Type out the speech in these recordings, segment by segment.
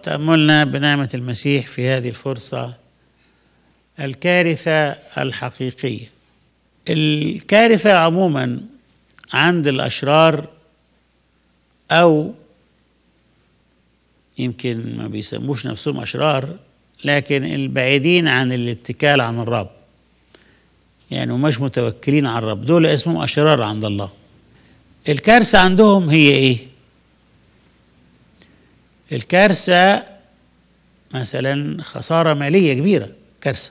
تأملنا بنعمة المسيح في هذه الفرصة الكارثة الحقيقية الكارثة عموما عند الأشرار أو يمكن ما بيسموش نفسهم أشرار لكن البعيدين عن الاتكال عن الرب يعني ومش متوكلين على الرب دول اسمهم أشرار عند الله الكارثة عندهم هي إيه؟ الكارثة مثلا خسارة مالية كبيرة كارثة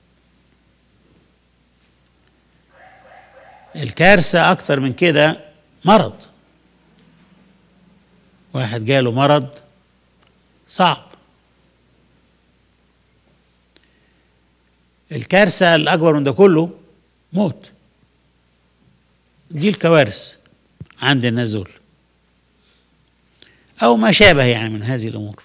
الكارثة أكتر من كده مرض واحد جاله مرض صعب الكارثة الأكبر من ده كله موت دي الكوارث عند الناس دول أو ما شابه يعني من هذه الأمور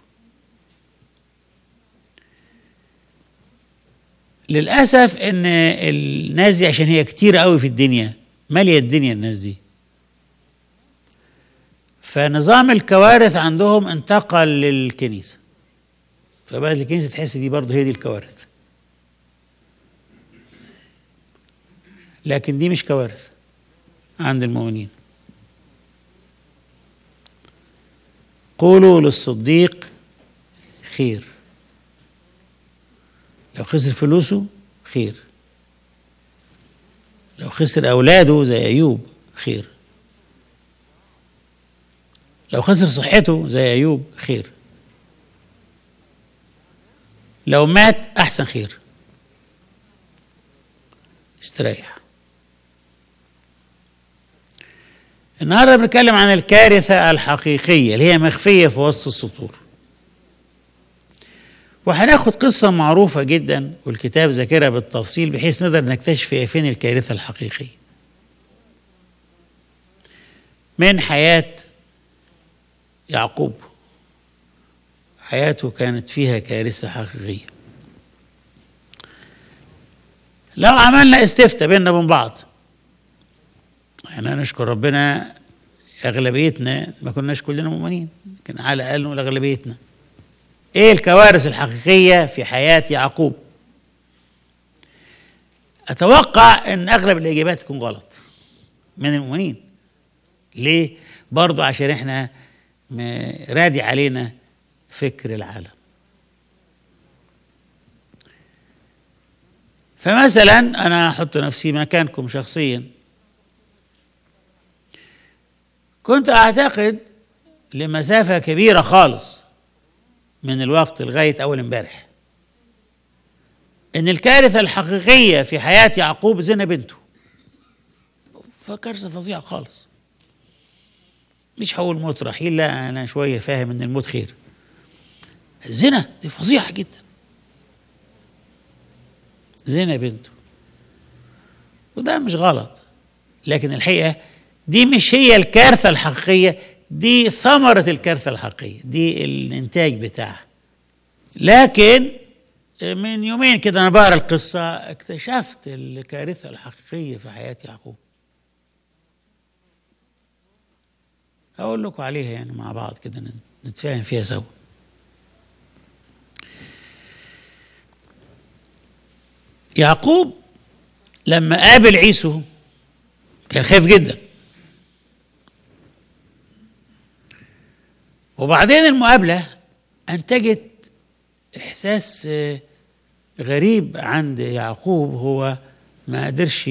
للأسف إن الناس دي عشان هي كتير قوي في الدنيا مالية الدنيا الناس دي فنظام الكوارث عندهم انتقل للكنيسة فبقت الكنيسة تحس دي برضه هي دي الكوارث لكن دي مش كوارث عند المؤمنين قولوا للصديق خير لو خسر فلوسه خير لو خسر أولاده زي أيوب خير لو خسر صحته زي أيوب خير لو مات أحسن خير استريح النهارده بنتكلم عن الكارثة الحقيقية اللي هي مخفية في وسط السطور وهناخد قصة معروفة جدا والكتاب ذاكرها بالتفصيل بحيث نقدر نكتشف هي فين الكارثة الحقيقية من حياة يعقوب حياته كانت فيها كارثة حقيقية لو عملنا استفتاء بيننا وبين بعض احنا نشكر ربنا اغلبيتنا ما كناش كلنا مؤمنين لكن على الاقل نقول اغلبيتنا ايه الكوارث الحقيقيه في حياه يعقوب اتوقع ان اغلب الاجابات تكون غلط من المؤمنين ليه برضو عشان احنا رادي علينا فكر العالم فمثلا انا احط نفسي مكانكم شخصيا كنت اعتقد لمسافه كبيره خالص من الوقت لغايه اول امبارح ان الكارثه الحقيقيه في حياه يعقوب زنا بنته فكارثه فظيعه خالص مش هقول موت رحيل لا انا شويه فاهم ان الموت خير الزنا دي فظيعه جدا زنا بنته وده مش غلط لكن الحقيقه دي مش هي الكارثه الحقيقيه دي ثمره الكارثه الحقيقيه دي الانتاج بتاعها لكن من يومين كده انا بقرا القصه اكتشفت الكارثه الحقيقيه في حياه يعقوب هقول لكم عليها يعني مع بعض كده نتفاهم فيها سوا يعقوب لما قابل عيسو كان خايف جدا وبعدين المقابلة أنتجت إحساس غريب عند يعقوب هو ما قدرش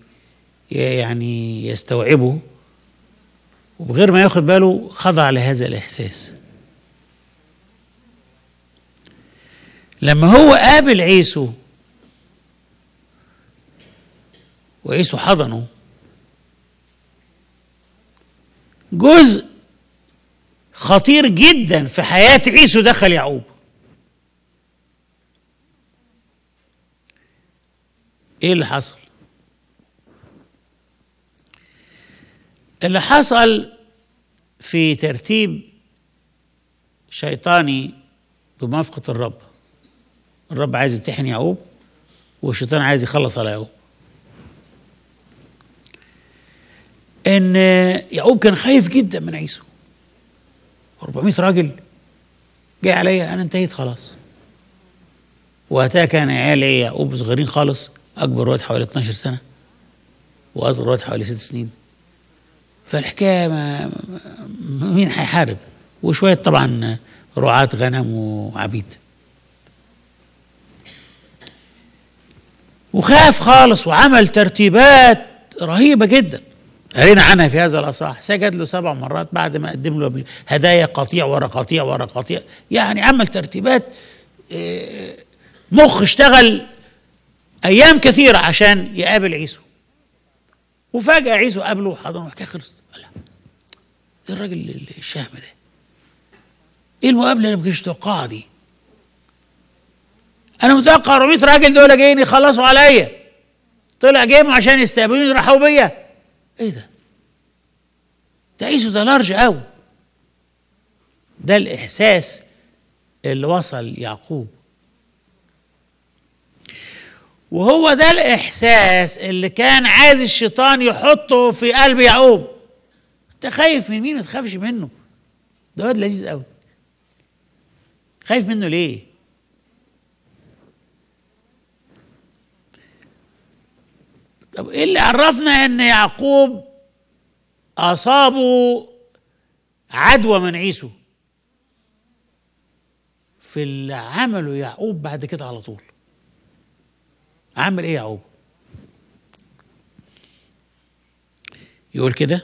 يعني يستوعبه وبغير ما ياخد باله خضع لهذا الإحساس لما هو قابل عيسو وعيسو حضنه جزء خطير جدا في حياة عيسو دخل يعقوب ايه اللي حصل اللي حصل في ترتيب شيطاني بموافقة الرب الرب عايز يمتحن يعقوب والشيطان عايز يخلص على يعقوب ان يعقوب كان خايف جدا من عيسو 400 راجل جاي عليا انا انتهيت خلاص وقتها كان عيالي يعقوب صغيرين خالص اكبر واد حوالي 12 سنه واصغر واد حوالي ست سنين فالحكايه ما مين هيحارب وشويه طبعا رعاة غنم وعبيد وخاف خالص وعمل ترتيبات رهيبه جدا قرينا عنها في هذا الاصح سجد له سبع مرات بعد ما قدم له هدايا قطيع ورا قطيع ورا قطيع يعني عمل ترتيبات مخ اشتغل ايام كثيره عشان يقابل عيسو وفجاه عيسو قابله وحضنه والحكايه خلصت لا ايه الراجل الشهم ده ايه المقابله اللي ما كنتش متوقعها دي انا متوقع 400 راجل دول جايين يخلصوا عليا طلع جايبهم عشان يستقبلوني يرحبوا بيا ايه ده ده عيسو ده لارج قوي ده الاحساس اللي وصل يعقوب وهو ده الاحساس اللي كان عايز الشيطان يحطه في قلب يعقوب انت خايف من مين ما تخافش منه ده واد لذيذ قوي خايف منه ليه طب ايه اللي عرفنا ان يعقوب اصابه عدوى من عيسو في اللي عمله يعقوب بعد كده على طول عمل ايه يعقوب يقول كده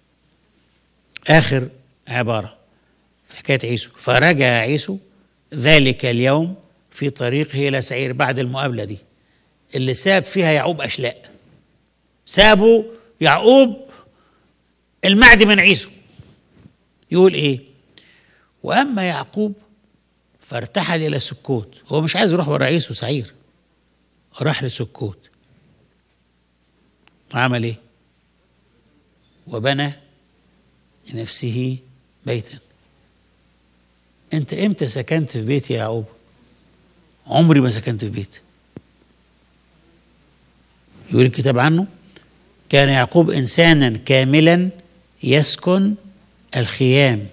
اخر عباره في حكايه عيسو فرجع عيسو ذلك اليوم في طريقه الى سعير بعد المقابله دي اللي ساب فيها يعقوب اشلاء سابوا يعقوب المعدي من عيسو يقول ايه واما يعقوب فارتحل الى سكوت هو مش عايز يروح ورا عيسو سعير راح لسكوت وعمل ايه وبنى لنفسه بيتا انت امتى سكنت في بيت يا يعقوب عمري ما سكنت في بيت يقول الكتاب عنه كان يعقوب انسانا كاملا يسكن الخيام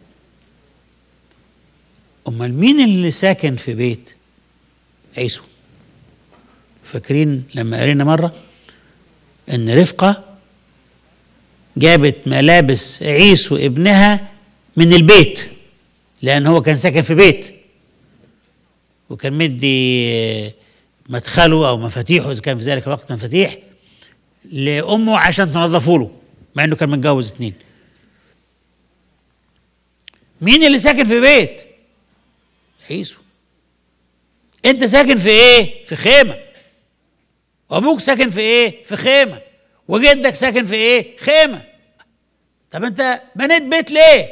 امال مين اللي ساكن في بيت عيسو فاكرين لما قرينا مره ان رفقه جابت ملابس عيسو ابنها من البيت لان هو كان ساكن في بيت وكان مدي مدخله او مفاتيحه اذا كان في ذلك الوقت مفاتيح لامه عشان تنظفه له مع انه كان متجوز اتنين مين اللي ساكن في بيت عيسو انت ساكن في ايه في خيمه وابوك ساكن في ايه في خيمه وجدك ساكن في ايه خيمه طب انت بنيت بيت ليه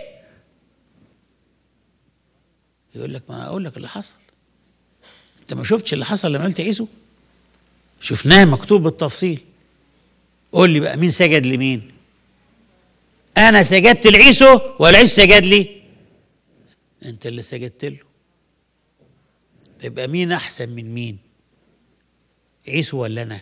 يقول لك ما اقول لك اللي حصل انت ما شفتش اللي حصل لما قلت عيسو شفناه مكتوب بالتفصيل قول لي بقى مين سجد لمين انا سجدت لعيسو ولا عيسو سجد لي انت اللي سجدت له تبقى مين احسن من مين عيسو ولا انا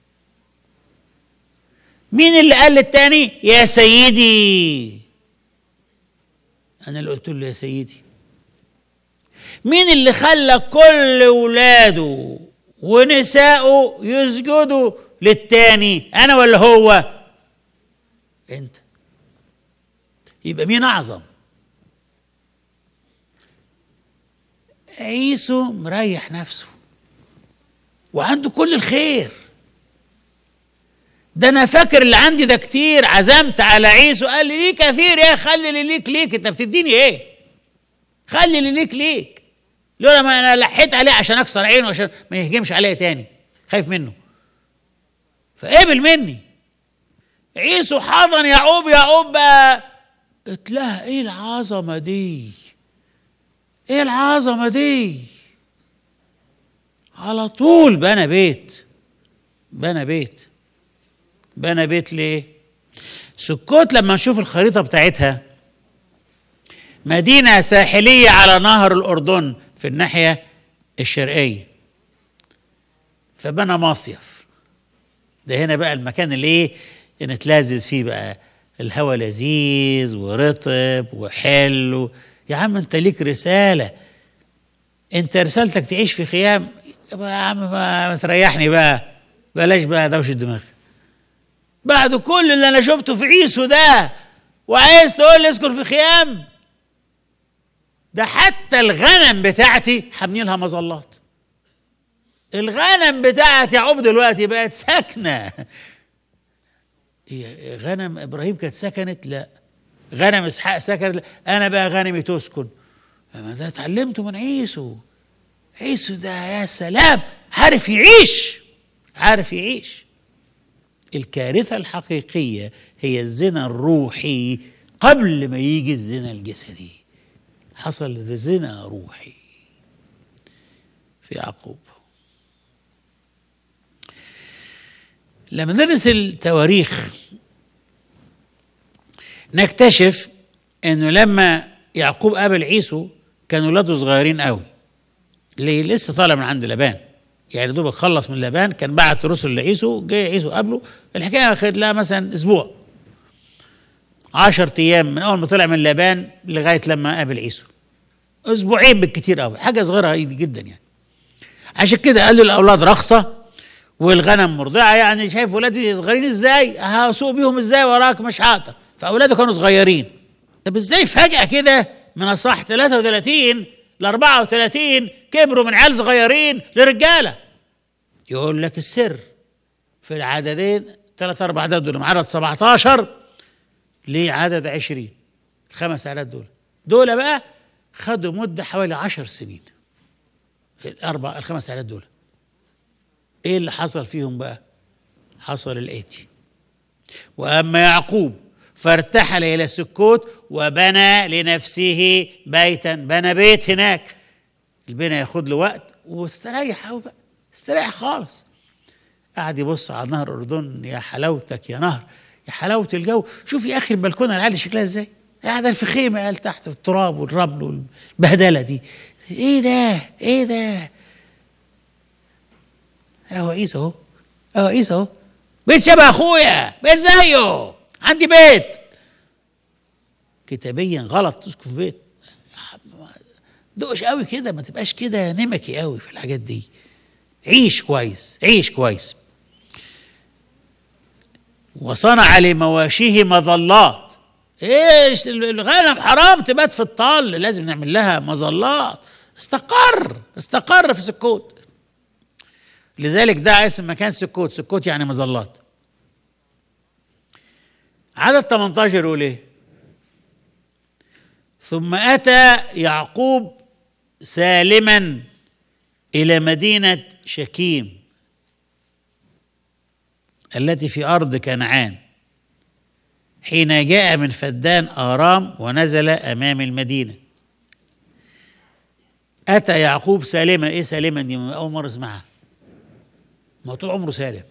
مين اللي قال للتاني يا سيدي انا اللي قلت له يا سيدي مين اللي خلى كل ولاده ونساءه يسجدوا للتاني انا ولا هو انت يبقى مين اعظم عيسو مريح نفسه وعنده كل الخير ده انا فاكر اللي عندي ده كتير عزمت على عيسو قال لي ليه كثير يا خلي اللي ليك ليك انت بتديني ايه خلي اللي ليك ليك لولا ما انا لحيت عليه عشان اكسر عينه عشان ما يهجمش عليا تاني خايف منه فقبل مني عيسو حضن يعقوب يعقوب بقى قلت لها ايه العظمه دي ايه العظمه دي على طول بنى بيت بنى بيت بنى بيت ليه سكوت لما نشوف الخريطه بتاعتها مدينه ساحليه على نهر الاردن في الناحيه الشرقيه فبنى مصيف ده هنا بقى المكان اللي ايه نتلذذ فيه بقى الهواء لذيذ ورطب وحلو يا عم انت ليك رساله انت رسالتك تعيش في خيام يا عم ما, ما تريحني بقى بلاش بقى دوشه دماغ بعد كل اللي انا شفته في عيسو ده وعايز تقول لي اسكن في خيام ده حتى الغنم بتاعتي حاملين لها مظلات الغنم بتاعت يعقوب دلوقتي بقت ساكنه هي غنم ابراهيم كانت سكنت لا غنم اسحاق سكنت لا. انا بقى غنمي تسكن فما ده اتعلمته من عيسو عيسو ده يا سلام عارف يعيش عارف يعيش الكارثه الحقيقيه هي الزنا الروحي قبل ما يجي الزنا الجسدي حصل زنا روحي في يعقوب لما ندرس التواريخ نكتشف انه لما يعقوب قابل عيسو كان ولاده صغيرين قوي ليه لسه طالع من عند لبان يعني دوبك خلص من لبان كان بعت رسل لعيسو جه عيسو قابله الحكايه اخذت لها مثلا اسبوع عشرة ايام من اول ما طلع من لبان لغايه لما قابل عيسو اسبوعين بالكتير قوي حاجه صغيره جدا يعني عشان كده قال له الاولاد رخصه والغنم مرضعه يعني شايف ولادي صغيرين ازاي هسوق بيهم ازاي وراك مش هقدر فاولاده كانوا صغيرين طب ازاي فجاه كده من اصح 33 ل 34 كبروا من عيال صغيرين لرجاله يقول لك السر في العددين ثلاث اربع عدد دول عدد 17 لعدد 20 الخمس اعداد دول دول بقى خدوا مده حوالي 10 سنين الاربع الخمس اعداد دول ايه اللي حصل فيهم بقى حصل الاتي واما يعقوب فارتحل الى سكوت وبنى لنفسه بيتا بنى بيت هناك البناء ياخد له وقت واستريح قوي بقى استريح خالص قعد يبص على نهر الاردن يا حلاوتك يا نهر يا حلاوه الجو شوف يا اخي البلكونه العالي شكلها ازاي قاعده في خيمه قال تحت في التراب والرمل والبهدله دي ايه ده ايه ده اهو عيسى اهو اهو عيسى اهو بيت شبه اخويا بيت زيه عندي بيت كتابيا غلط تسكن في بيت دقش قوي كده ما تبقاش كده نمكي قوي في الحاجات دي عيش كويس عيش كويس وصنع لمواشيه مظلات ايش الغنم حرام تبات في الطل لازم نعمل لها مظلات استقر استقر في سكوت لذلك دعا اسم مكان سكوت سكوت يعني مظلات عدد 18 يقول ايه ثم اتى يعقوب سالما الى مدينه شكيم التي في ارض كنعان حين جاء من فدان ارام ونزل امام المدينه اتى يعقوب سالما ايه سالما دي اول مره اسمعها ما هو طول عمره سالم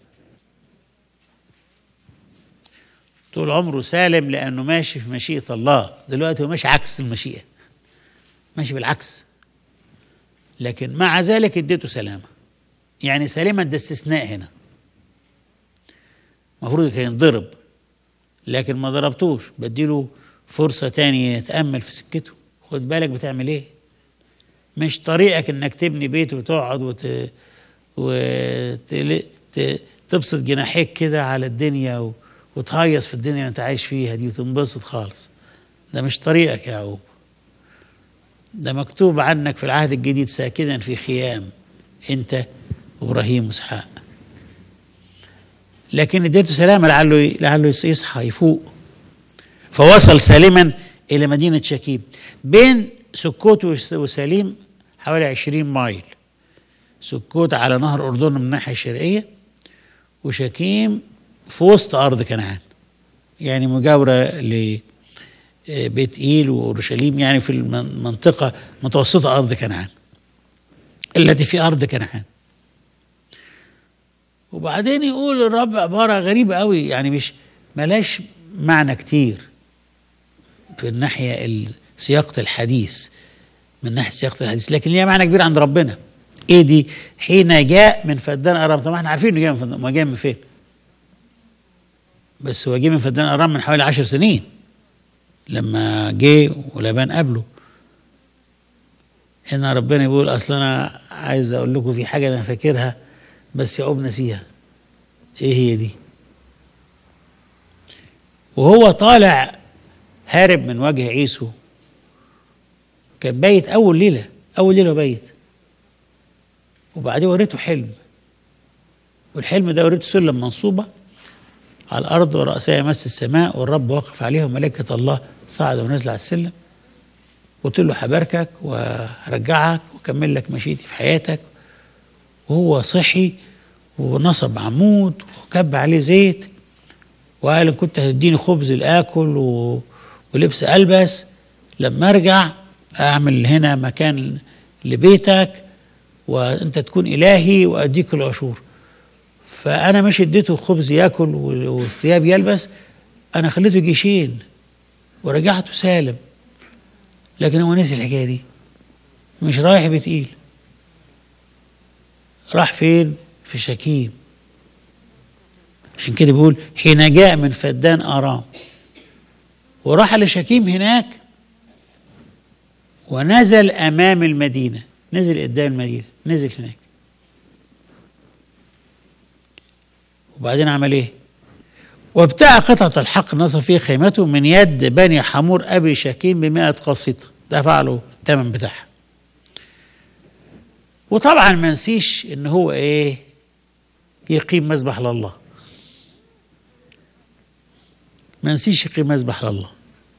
طول عمره سالم لانه ماشي في مشيئه الله دلوقتي هو ماشي عكس المشيئه ماشي بالعكس لكن مع ذلك اديته سلامه يعني سالما ده استثناء هنا المفروض كان ينضرب لكن ما ضربتوش بديله فرصه تانية يتامل في سكته خد بالك بتعمل ايه مش طريقك انك تبني بيت وتقعد وت... وتبسط جناحيك كده على الدنيا و... وتهيص في الدنيا اللي انت عايش فيها دي وتنبسط خالص ده مش طريقك يا يعقوب ده مكتوب عنك في العهد الجديد ساكنا في خيام انت وابراهيم واسحاق لكن اديته سلامه لعله لعله يصحى يفوق فوصل سالما الى مدينه شكيم بين سكوت وسليم حوالي 20 مايل سكوت على نهر اردن من الناحيه الشرقيه وشكيم في وسط ارض كنعان يعني مجاوره لبيت ايل واورشليم يعني في المنطقه متوسطه ارض كنعان التي في ارض كنعان وبعدين يقول الرب عباره غريبه قوي يعني مش ملاش معنى كتير في الناحيه سياقه الحديث من ناحيه سياقه الحديث لكن ليها معنى كبير عند ربنا ايه دي حين جاء من فدان ارام طبعا احنا عارفين انه جاي من فدان ما جاي من فين بس هو جه من فدان ارام من حوالي عشر سنين لما جه ولبان قبله هنا ربنا بيقول اصل انا عايز اقول لكم في حاجه انا فاكرها بس يعقوب نسيها ايه هي دي وهو طالع هارب من وجه عيسو كان بايت اول ليله اول ليله بايت وبعدين وريته حلم والحلم ده وريته سلم منصوبه على الارض وراسها يمس السماء والرب واقف عليها وملائكه الله صعد ونزل على السلم قلت له هباركك وهرجعك واكمل لك مشيتي في حياتك وهو صحي ونصب عمود وكب عليه زيت وقال ان كنت هتديني خبز لاكل و... ولبس البس لما ارجع اعمل هنا مكان لبيتك وانت تكون الهي واديك العشور فانا مش اديته خبز ياكل وثياب يلبس انا خليته جيشين ورجعته سالم لكن هو نسي الحكايه دي مش رايح بتقيل راح فين في شكيم عشان كده بيقول حين جاء من فدان ارام وراح لشكيم هناك ونزل امام المدينه نزل قدام المدينه نزل هناك وبعدين عمل ايه وابتاع قطعة الحق نصب فيه خيمته من يد بني حمور أبي شكيم بمائة قسيطة دفع له الثمن بتاعها وطبعا ما نسيش ان هو ايه يقيم مذبح لله ما نسيش يقيم مذبح لله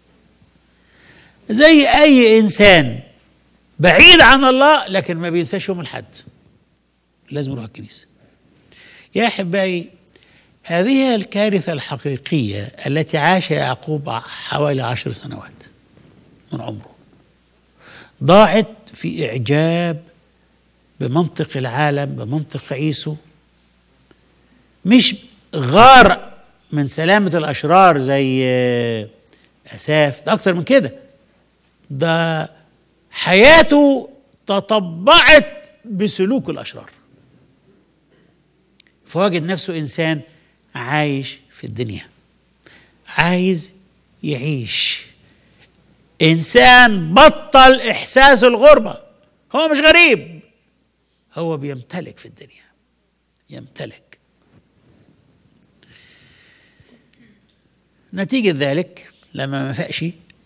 زي اي انسان بعيد عن الله لكن ما بينساش يوم الحد لازم يروح الكنيسه يا احبائي هذه هي الكارثة الحقيقية التي عاش يعقوب حوالي عشر سنوات من عمره ضاعت في إعجاب بمنطق العالم بمنطق عيسو مش غار من سلامة الأشرار زي أساف ده أكتر من كده ده حياته تطبعت بسلوك الأشرار فوجد نفسه إنسان عايش في الدنيا عايز يعيش انسان بطل احساس الغربه هو مش غريب هو بيمتلك في الدنيا يمتلك نتيجة ذلك لما ما فاقش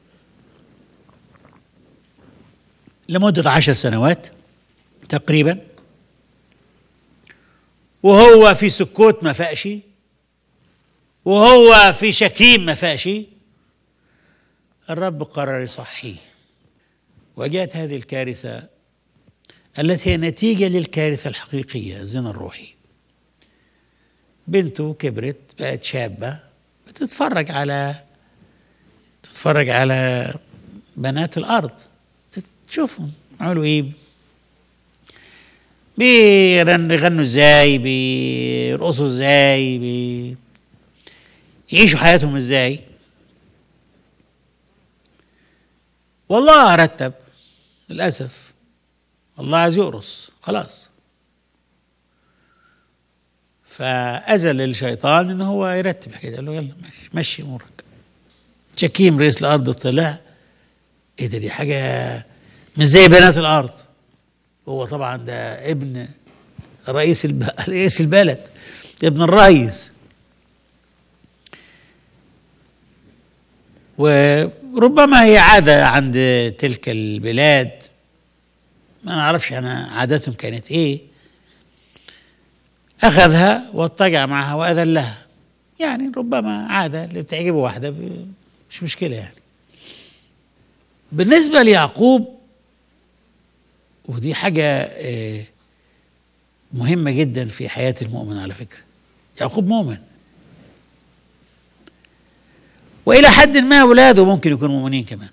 لمدة عشر سنوات تقريبا وهو في سكوت ما فاقش وهو في شكيم ما فاقش الرب قرر يصحيه وجاءت هذه الكارثة التي هي نتيجة للكارثة الحقيقية الزنا الروحي بنته كبرت بقت شابة بتتفرج على تتفرج على بنات الأرض تشوفهم عملوا إيه بيغنوا ازاي بيرقصوا ازاي بي يعيشوا حياتهم ازاي والله رتب للأسف الله عايز يقرص خلاص فأذل الشيطان إن هو يرتب الحكاية قال له يلا ماشي مشي أمورك شكيم رئيس الأرض طلع إيه ده دي حاجة مش زي بنات الأرض هو طبعا ده ابن رئيس الب... رئيس البلد ابن الرئيس وربما هي عادة عند تلك البلاد ما نعرفش أنا عادتهم كانت إيه أخذها واضطجع معها وأذلها يعني ربما عادة اللي بتعجبه واحدة مش مشكلة يعني بالنسبة ليعقوب ودي حاجة مهمة جدا في حياة المؤمن على فكرة يعقوب مؤمن وإلى حد ما أولاده ممكن يكونوا مؤمنين كمان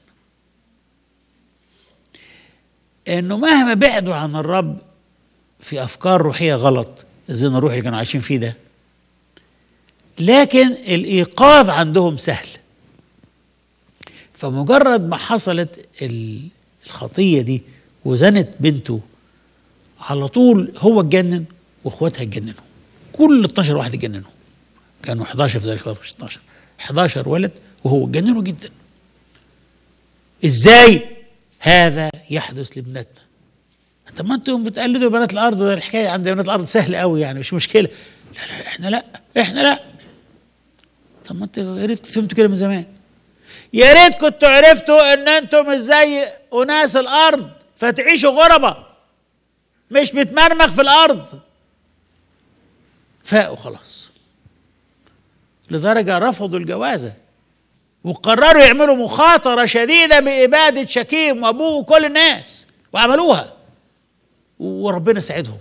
إنه مهما بعدوا عن الرب في أفكار روحية غلط الزنا الروحي اللي كانوا عايشين فيه ده لكن الإيقاظ عندهم سهل فمجرد ما حصلت الخطية دي وزنت بنته على طول هو اتجنن واخواتها اتجننوا كل 12 واحد اتجننوا كانوا 11 في ذلك الوقت مش 12 11 ولد وهو اتجننوا جدا ازاي هذا يحدث لابنتنا طب ما انتم بتقلدوا بنات الارض ده الحكايه عند بنات الارض سهله قوي يعني مش مشكله لا لا احنا لا احنا لا طب ما انتوا يا ريت فهمتوا كده من زمان يا ريت كنتوا عرفتوا ان انتم مش زي اناس الارض فتعيشوا غربة مش متمرمغ في الارض فاقوا خلاص لدرجة رفضوا الجوازة وقرروا يعملوا مخاطرة شديدة بإبادة شكيم وأبوه وكل الناس وعملوها وربنا ساعدهم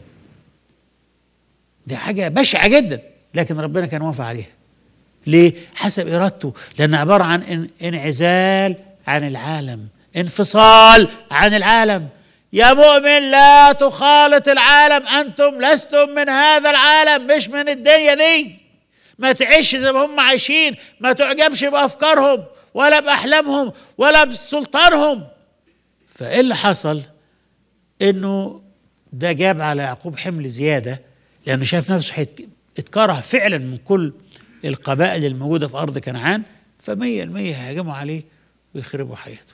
دي حاجة بشعة جدا لكن ربنا كان موافق عليها ليه؟ حسب إرادته لأن عبارة عن انعزال عن العالم انفصال عن العالم يا مؤمن لا تخالط العالم أنتم لستم من هذا العالم مش من الدنيا دي ما تعيش زي ما هم عايشين ما تعجبش بأفكارهم ولا بأحلامهم ولا بسلطانهم فإيه اللي حصل إنه ده جاب على يعقوب حمل زيادة لأنه شاف نفسه اتكره فعلا من كل القبائل الموجودة في أرض كنعان فمية المية هيهاجموا عليه ويخربوا حياته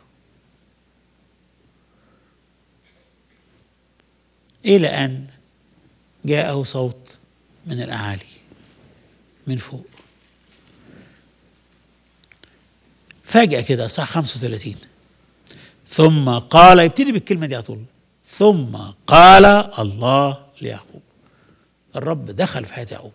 إلى أن جاءه صوت من الأعالي من فوق فجأة كده صح 35 ثم قال يبتدي بالكلمة دي على طول ثم قال الله ليعقوب الرب دخل في حياة يعقوب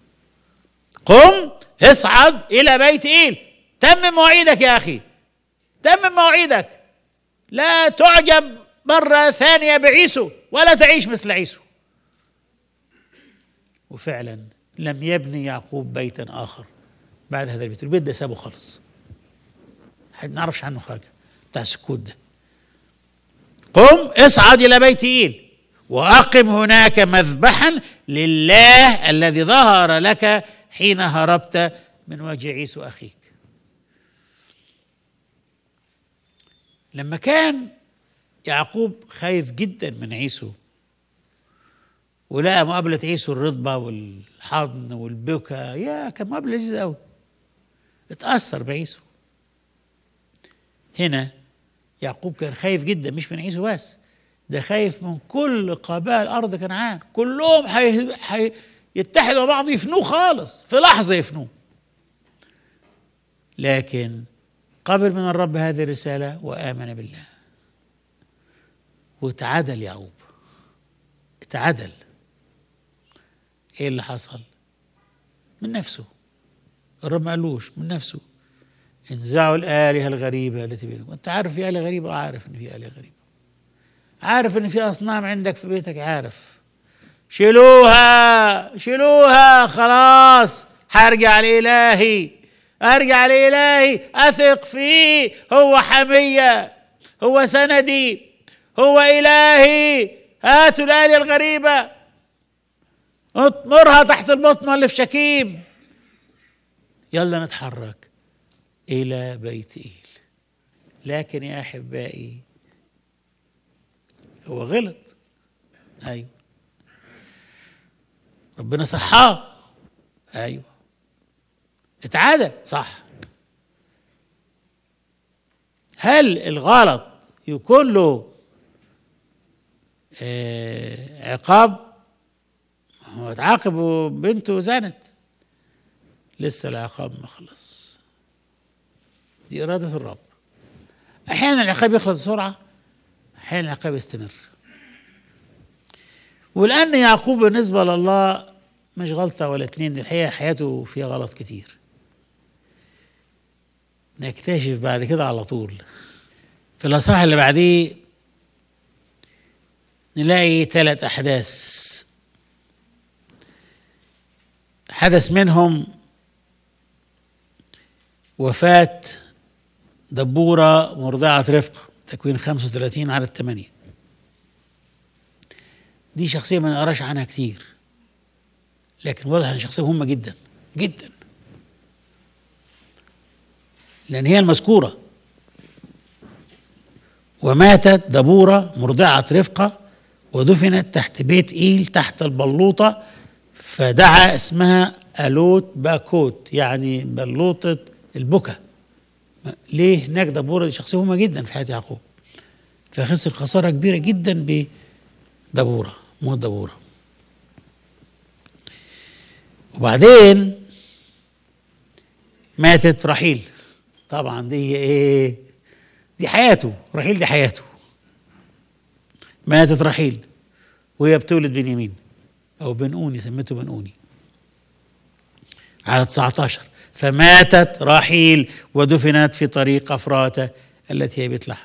قم اصعد إلى بيت إيل تمم مواعيدك يا أخي تمم مواعيدك لا تعجب مرة ثانية بعيسو ولا تعيش مثل عيسو وفعلا لم يبني يعقوب بيتا آخر بعد هذا البيت البيت ده سابه خالص حد نعرفش عنه حاجة بتاع السكوت ده قم اصعد إلى بيت إيل وأقم هناك مذبحا لله الذي ظهر لك حين هربت من وجه عيسو أخيك لما كان يعقوب خايف جدا من عيسو ولقى مقابلة عيسو الرضبة والحضن والبكا يا كان مقابلة لذيذة قوي اتأثر بعيسو هنا يعقوب كان خايف جدا مش من عيسو بس ده خايف من كل قبائل أرض كنعان كلهم حي... حي... يتحدوا بعض يفنوه خالص في لحظة يفنوه لكن قبل من الرب هذه الرسالة وآمن بالله وتعادل يعقوب اتعدل ايه اللي حصل من نفسه الرب ما قالوش من نفسه انزعوا الآلهة الغريبة التي بينكم انت عارف في آلهة غريبة عارف ان في آلهة غريبة عارف ان في أصنام عندك في بيتك عارف شيلوها شيلوها خلاص هرجع لإلهي أرجع لإلهي أثق فيه هو حمية هو سندي هو إلهي هاتوا الآلهة الغريبة اطمرها تحت البطنة اللي في شكيم يلا نتحرك إلى بيت إيل لكن يا أحبائي هو غلط أيوه ربنا صحاه أيوه اتعادل صح هل الغلط يكون له آه عقاب هو اتعاقب وبنته زانت لسه العقاب ما خلص دي إرادة الرب أحيانا العقاب يخلص بسرعة أحيانا العقاب يستمر ولأن يعقوب بالنسبة لله مش غلطة ولا اتنين الحقيقة حياته فيها غلط كتير نكتشف بعد كده على طول في الأصحاح اللي بعديه نلاقي ثلاث أحداث حدث منهم وفاة دبورة مرضعة رفقة تكوين 35 على الثمانية دي شخصية ما نقراش عنها كتير لكن واضح ان شخصية مهمة جدا جدا لأن هي المذكورة وماتت دبورة مرضعة رفقة ودفنت تحت بيت إيل تحت البلوطة فدعا اسمها ألوت باكوت يعني بلوطة البكا ليه هناك دبورة دي شخصية مهمة جدا في حياة يعقوب فخسر خسارة كبيرة جدا دبورة موت دبورة وبعدين ماتت رحيل طبعا دي ايه دي حياته رحيل دي حياته ماتت رحيل وهي بتولد بنيامين او بنقوني سميته بنقوني على 19 فماتت راحيل ودفنت في طريق افراته التي هي بيت لحم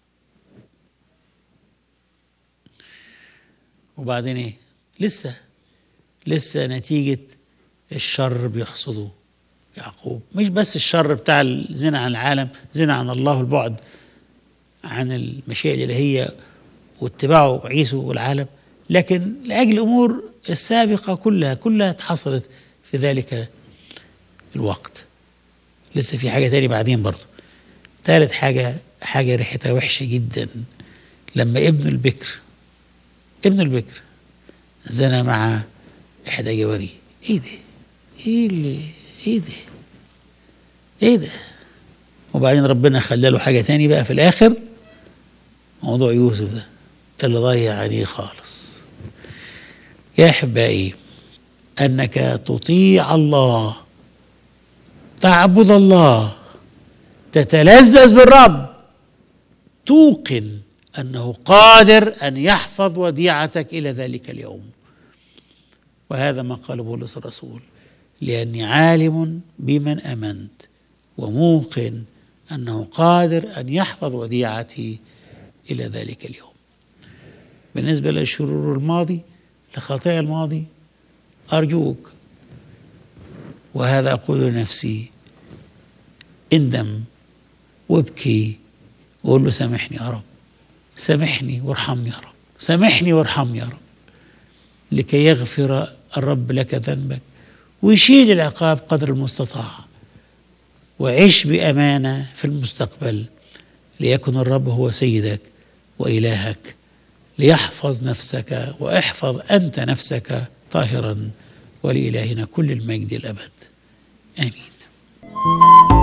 وبعدين ايه لسه لسه نتيجة الشر بيحصده يعقوب مش بس الشر بتاع الزنا عن العالم زنا عن الله البعد عن المشيئة الإلهية واتباعه عيسو والعالم لكن لأجل الأمور السابقة كلها كلها حصلت في ذلك الوقت لسه في حاجة تاني بعدين برضه ثالث حاجة حاجة ريحتها وحشة جدا لما ابن البكر ابن البكر زنى مع إحدى جواريه إيه ده؟ إيه اللي إيه ده؟ إيه ده؟ وبعدين ربنا خلى له حاجة تاني بقى في الآخر موضوع يوسف ده اللي ضيع عليه خالص يا أحبائي أنك تطيع الله تعبد الله تتلذذ بالرب توقن انه قادر ان يحفظ وديعتك الى ذلك اليوم وهذا ما قال بولس الرسول لاني عالم بمن امنت وموقن انه قادر ان يحفظ وديعتي الى ذلك اليوم بالنسبه للشرور الماضي لخطايا الماضي ارجوك وهذا اقول لنفسي اندم وابكي وقول له سامحني يا رب سامحني وارحمني يا رب سامحني وارحمني يا رب لكي يغفر الرب لك ذنبك ويشيل العقاب قدر المستطاع وعش بأمانة في المستقبل ليكن الرب هو سيدك وإلهك ليحفظ نفسك واحفظ أنت نفسك طاهرا ولإلهنا كل المجد الأبد آمين